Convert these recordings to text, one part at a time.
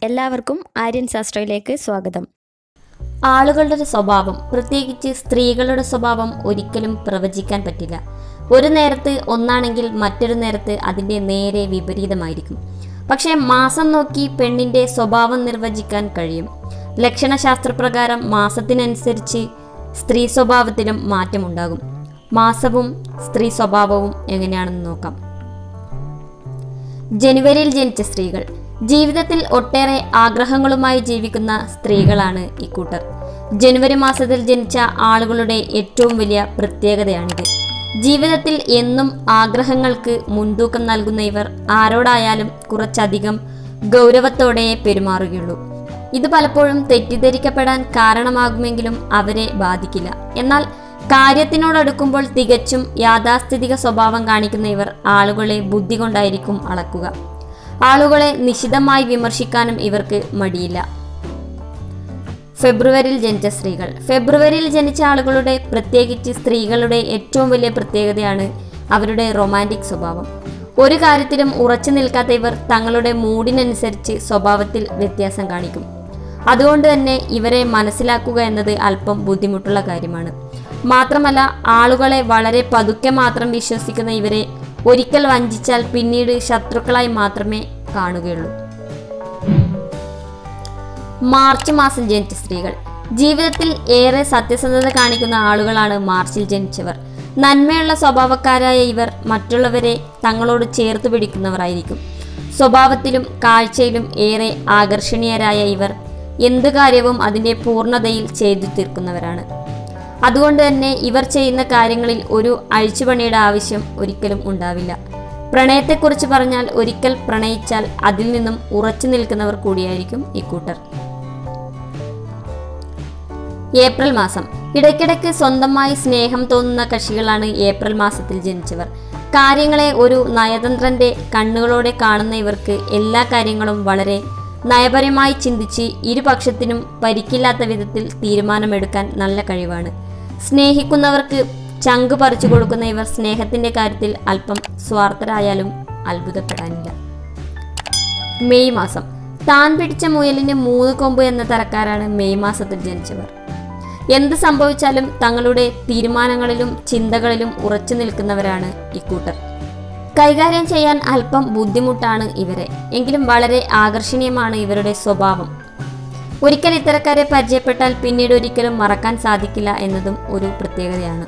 എല്ലാവർക്കും ആര്യൻ ശാസ്ത്രയിലേക്ക് സ്വാഗതം ആളുകളുടെ സ്വഭാവം പ്രത്യേകിച്ച് സ്ത്രീകളുടെ സ്വഭാവം ഒരിക്കലും പ്രവചിക്കാൻ പറ്റില്ല ഒരു നേരത്ത് ഒന്നാണെങ്കിൽ മറ്റൊരു നേരത്ത് അതിൻ്റെ നേരെ വിപരീതമായിരിക്കും പക്ഷേ മാസം നോക്കി പെണ്ണിൻ്റെ സ്വഭാവം നിർവചിക്കാൻ കഴിയും ലക്ഷണശാസ്ത്രപ്രകാരം മാസത്തിനനുസരിച്ച് സ്ത്രീ സ്വഭാവത്തിലും മാറ്റമുണ്ടാകും മാസവും സ്ത്രീ സ്വഭാവവും എങ്ങനെയാണെന്ന് നോക്കാം ജനുവരിയിൽ ജനിച്ച സ്ത്രീകൾ ജീവിതത്തിൽ ഒട്ടേറെ ആഗ്രഹങ്ങളുമായി ജീവിക്കുന്ന സ്ത്രീകളാണ് ഇക്കൂട്ടർ ജനുവരി മാസത്തിൽ ജനിച്ച ആളുകളുടെ ഏറ്റവും വലിയ പ്രത്യേകതയാണിത് ജീവിതത്തിൽ എന്നും ആഗ്രഹങ്ങൾക്ക് മുൻതൂക്കം നൽകുന്ന ഇവർ ആരോടായാലും കുറച്ചധികം ഗൗരവത്തോടെ പെരുമാറുകയുള്ളൂ ഇത് പലപ്പോഴും തെറ്റിദ്ധരിക്കപ്പെടാൻ കാരണമാകുമെങ്കിലും അവരെ ബാധിക്കില്ല എന്നാൽ കാര്യത്തിനോടടുക്കുമ്പോൾ തികച്ചും യാഥാസ്ഥിതിക സ്വഭാവം കാണിക്കുന്ന ഇവർ ആളുകളെ ബുദ്ധി കൊണ്ടായിരിക്കും അളക്കുക ആളുകളെ നിശിതമായി വിമർശിക്കാനും ഇവർക്ക് മടിയില്ല ഫെബ്രുവരിയിൽ ജനിച്ച സ്ത്രീകൾ ഫെബ്രുവരിയിൽ ജനിച്ച ആളുകളുടെ പ്രത്യേകിച്ച് സ്ത്രീകളുടെ ഏറ്റവും വലിയ പ്രത്യേകതയാണ് അവരുടെ റൊമാൻറ്റിക് സ്വഭാവം ഒരു കാര്യത്തിലും ഉറച്ചു നിൽക്കാത്ത ഇവർ തങ്ങളുടെ മൂഡിനനുസരിച്ച് സ്വഭാവത്തിൽ വ്യത്യാസം കാണിക്കും അതുകൊണ്ട് തന്നെ ഇവരെ മനസ്സിലാക്കുക എന്നത് അല്പം ബുദ്ധിമുട്ടുള്ള കാര്യമാണ് മാത്രമല്ല ആളുകളെ വളരെ പതുക്കെ മാത്രം വിശ്വസിക്കുന്ന ഇവരെ ഒരിക്കൽ വഞ്ചിച്ചാൽ പിന്നീട് ശത്രുക്കളായി മാത്രമേ കാണുകയുള്ളൂ മാർച്ച് മാസം ജനിച്ച സ്ത്രീകൾ ജീവിതത്തിൽ ഏറെ സത്യസന്ധത കാണിക്കുന്ന ആളുകളാണ് മാർച്ചിൽ ജനിച്ചവർ നന്മയുള്ള സ്വഭാവക്കാരായ ഇവർ മറ്റുള്ളവരെ തങ്ങളോട് ചേർത്ത് പിടിക്കുന്നവരായിരിക്കും സ്വഭാവത്തിലും കാഴ്ചയിലും ഏറെ ആകർഷണീയരായ ഇവർ എന്തു കാര്യവും അതിൻ്റെ പൂർണ്ണതയിൽ ചെയ്തു തീർക്കുന്നവരാണ് അതുകൊണ്ട് തന്നെ ഇവർ ചെയ്യുന്ന കാര്യങ്ങളിൽ ഒരു അഴിച്ചുപണിയുടെ ആവശ്യം ഒരിക്കലും ഉണ്ടാവില്ല പ്രണയത്തെക്കുറിച്ച് പറഞ്ഞാൽ ഒരിക്കൽ പ്രണയിച്ചാൽ അതിൽ നിന്നും ഉറച്ചു നിൽക്കുന്നവർ കൂടിയായിരിക്കും ഇക്കൂട്ടർ ഏപ്രിൽ മാസം ഇടയ്ക്കിടയ്ക്ക് സ്വന്തമായി സ്നേഹം തോന്നുന്ന കക്ഷികളാണ് ഏപ്രിൽ മാസത്തിൽ ജനിച്ചവർ കാര്യങ്ങളെ ഒരു നയതന്ത്രന്റെ കണ്ണുകളോടെ കാണുന്ന ഇവർക്ക് എല്ലാ കാര്യങ്ങളും വളരെ നയപരമായി ചിന്തിച്ച് ഇരുപക്ഷത്തിനും പരിക്കില്ലാത്ത വിധത്തിൽ തീരുമാനമെടുക്കാൻ നല്ല കഴിവാണ് സ്നേഹിക്കുന്നവർക്ക് ചങ്ക് പറിച്ചു കൊടുക്കുന്ന ഇവർ സ്നേഹത്തിന്റെ കാര്യത്തിൽ അല്പം സ്വാർത്ഥരായാലും അത്ഭുതപ്പെടാനില്ല മെയ് മാസം താൻ പിടിച്ച മുയലിന് മൂന്ന് കൊമ്പ് എന്ന തരക്കാരാണ് മെയ് മാസത്തിൽ ജനിച്ചവർ എന്ത് സംഭവിച്ചാലും തങ്ങളുടെ തീരുമാനങ്ങളിലും ചിന്തകളിലും ഉറച്ചു നിൽക്കുന്നവരാണ് ഇക്കൂട്ടർ കൈകാര്യം ചെയ്യാൻ അല്പം ബുദ്ധിമുട്ടാണ് ഇവരെ എങ്കിലും വളരെ ആകർഷണീയമാണ് ഇവരുടെ സ്വഭാവം ഒരിക്കൽ ഇത്തരക്കാരെ പരിചയപ്പെട്ടാൽ പിന്നീട് ഒരിക്കലും മറക്കാൻ സാധിക്കില്ല എന്നതും ഒരു പ്രത്യേകതയാണ്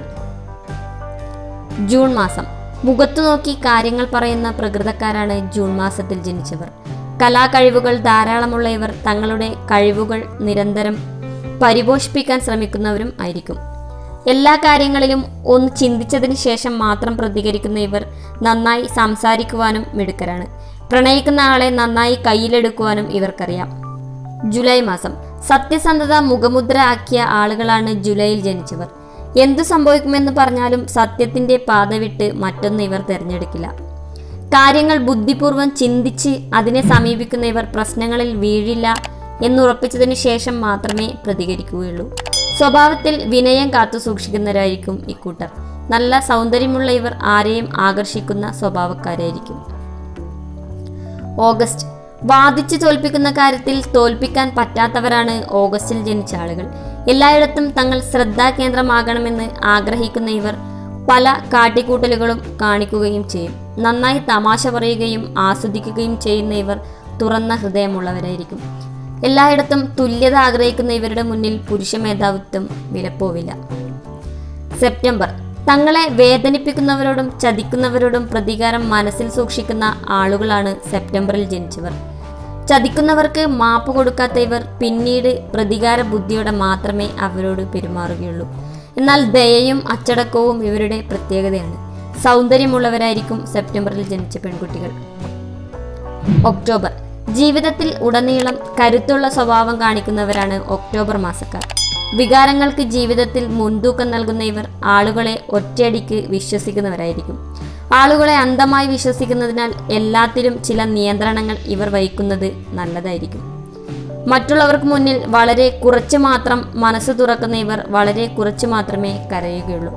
ജൂൺ മാസം മുഖത്തു നോക്കി കാര്യങ്ങൾ പറയുന്ന പ്രകൃതക്കാരാണ് ജൂൺ മാസത്തിൽ ജനിച്ചവർ കലാകഴിവുകൾ ധാരാളമുള്ള ഇവർ തങ്ങളുടെ കഴിവുകൾ നിരന്തരം പരിപോഷിപ്പിക്കാൻ ശ്രമിക്കുന്നവരും ആയിരിക്കും എല്ലാ കാര്യങ്ങളിലും ഒന്ന് ചിന്തിച്ചതിന് ശേഷം മാത്രം പ്രതികരിക്കുന്ന ഇവർ നന്നായി സംസാരിക്കുവാനും മിടുക്കരാണ് പ്രണയിക്കുന്ന ആളെ നന്നായി കയ്യിലെടുക്കുവാനും ഇവർക്കറിയാം ജൂലൈ മാസം സത്യസന്ധത മുഖമുദ്ര ആക്കിയ ആളുകളാണ് ജൂലൈയിൽ ജനിച്ചവർ എന്തു സംഭവിക്കുമെന്ന് പറഞ്ഞാലും സത്യത്തിന്റെ പാത വിട്ട് മറ്റൊന്ന് ഇവർ തിരഞ്ഞെടുക്കില്ല കാര്യങ്ങൾ ബുദ്ധിപൂർവ്വം ചിന്തിച്ച് അതിനെ സമീപിക്കുന്ന ഇവർ പ്രശ്നങ്ങളിൽ വീഴില്ല എന്നുറപ്പിച്ചതിന് ശേഷം മാത്രമേ പ്രതികരിക്കുകയുള്ളൂ സ്വഭാവത്തിൽ വിനയം കാത്തു സൂക്ഷിക്കുന്നവരായിരിക്കും ഇക്കൂട്ടർ നല്ല സൗന്ദര്യമുള്ള ഇവർ ആരെയും ആകർഷിക്കുന്ന സ്വഭാവക്കാരായിരിക്കും ഓഗസ്റ്റ് വാദിച്ചു തോൽപ്പിക്കുന്ന കാര്യത്തിൽ തോൽപ്പിക്കാൻ പറ്റാത്തവരാണ് ഓഗസ്റ്റിൽ ജനിച്ച ആളുകൾ എല്ലായിടത്തും തങ്ങൾ ശ്രദ്ധാകേന്ദ്രമാകണമെന്ന് ആഗ്രഹിക്കുന്ന ഇവർ പല കാട്ടിക്കൂട്ടലുകളും കാണിക്കുകയും ചെയ്യും നന്നായി തമാശ പറയുകയും ആസ്വദിക്കുകയും ചെയ്യുന്ന ഇവർ തുറന്ന ഹൃദയമുള്ളവരായിരിക്കും എല്ലായിടത്തും തുല്യത ആഗ്രഹിക്കുന്ന ഇവരുടെ മുന്നിൽ പുരുഷ മേധാവിത്വം വിലപ്പോവില്ല സെപ്റ്റംബർ തങ്ങളെ വേദനിപ്പിക്കുന്നവരോടും ചതിക്കുന്നവരോടും പ്രതികാരം മനസ്സിൽ സൂക്ഷിക്കുന്ന ആളുകളാണ് സെപ്റ്റംബറിൽ ജനിച്ചവർ ചതിക്കുന്നവർക്ക് മാപ്പ് കൊടുക്കാത്ത ഇവർ പിന്നീട് പ്രതികാര ബുദ്ധിയോടെ മാത്രമേ അവരോട് പെരുമാറുകയുള്ളൂ എന്നാൽ ദയയും അച്ചടക്കവും ഇവരുടെ പ്രത്യേകതയാണ് സൗന്ദര്യമുള്ളവരായിരിക്കും സെപ്റ്റംബറിൽ ജനിച്ച പെൺകുട്ടികൾ ഒക്ടോബർ ജീവിതത്തിൽ ഉടനീളം കരുത്തുള്ള സ്വഭാവം കാണിക്കുന്നവരാണ് ഒക്ടോബർ മാസക്കാർ വികാരങ്ങൾക്ക് ജീവിതത്തിൽ മുൻതൂക്കം നൽകുന്ന ഇവർ ആളുകളെ ഒറ്റയടിക്ക് വിശ്വസിക്കുന്നവരായിരിക്കും ആളുകളെ അന്ധമായി വിശ്വസിക്കുന്നതിനാൽ എല്ലാത്തിലും ചില നിയന്ത്രണങ്ങൾ ഇവർ വഹിക്കുന്നത് നല്ലതായിരിക്കും മറ്റുള്ളവർക്ക് മുന്നിൽ വളരെ കുറച്ച് മാത്രം മനസ്സ് തുറക്കുന്ന ഇവർ വളരെ കുറച്ച് മാത്രമേ കരയുകയുള്ളൂ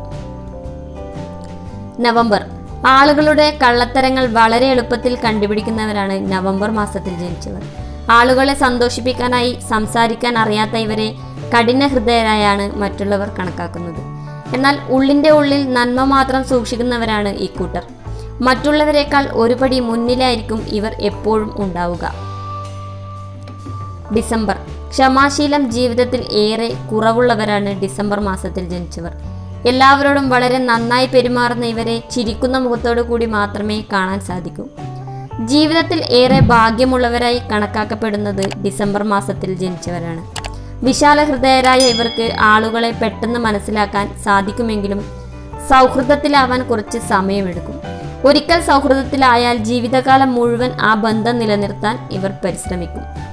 നവംബർ ആളുകളുടെ കള്ളത്തരങ്ങൾ വളരെ എളുപ്പത്തിൽ കണ്ടുപിടിക്കുന്നവരാണ് നവംബർ മാസത്തിൽ ജനിച്ചവർ ആളുകളെ സന്തോഷിപ്പിക്കാനായി സംസാരിക്കാൻ അറിയാത്ത ഇവരെ കഠിന ഹൃദയരായാണ് മറ്റുള്ളവർ കണക്കാക്കുന്നത് എന്നാൽ ഉള്ളിൻ്റെ ഉള്ളിൽ നന്മ മാത്രം സൂക്ഷിക്കുന്നവരാണ് ഈ കൂട്ടർ മറ്റുള്ളവരെക്കാൾ ഒരുപടി മുന്നിലായിരിക്കും ഇവർ എപ്പോഴും ഉണ്ടാവുക ഡിസംബർ ക്ഷമാശീലം ജീവിതത്തിൽ ഏറെ കുറവുള്ളവരാണ് ഡിസംബർ മാസത്തിൽ ജനിച്ചവർ എല്ലാവരോടും വളരെ നന്നായി പെരുമാറുന്ന ഇവരെ ചിരിക്കുന്ന മുഖത്തോടു കൂടി മാത്രമേ കാണാൻ സാധിക്കൂ ജീവിതത്തിൽ ഏറെ ഭാഗ്യമുള്ളവരായി കണക്കാക്കപ്പെടുന്നത് ഡിസംബർ മാസത്തിൽ ജനിച്ചവരാണ് വിശാല ഹൃദയരായ ഇവർക്ക് ആളുകളെ പെട്ടെന്ന് മനസ്സിലാക്കാൻ സാധിക്കുമെങ്കിലും സൗഹൃദത്തിലാവാൻ കുറച്ച് സമയമെടുക്കും ഒരിക്കൽ സൗഹൃദത്തിലായാൽ ജീവിതകാലം മുഴുവൻ ആ ബന്ധം നിലനിർത്താൻ ഇവർ പരിശ്രമിക്കും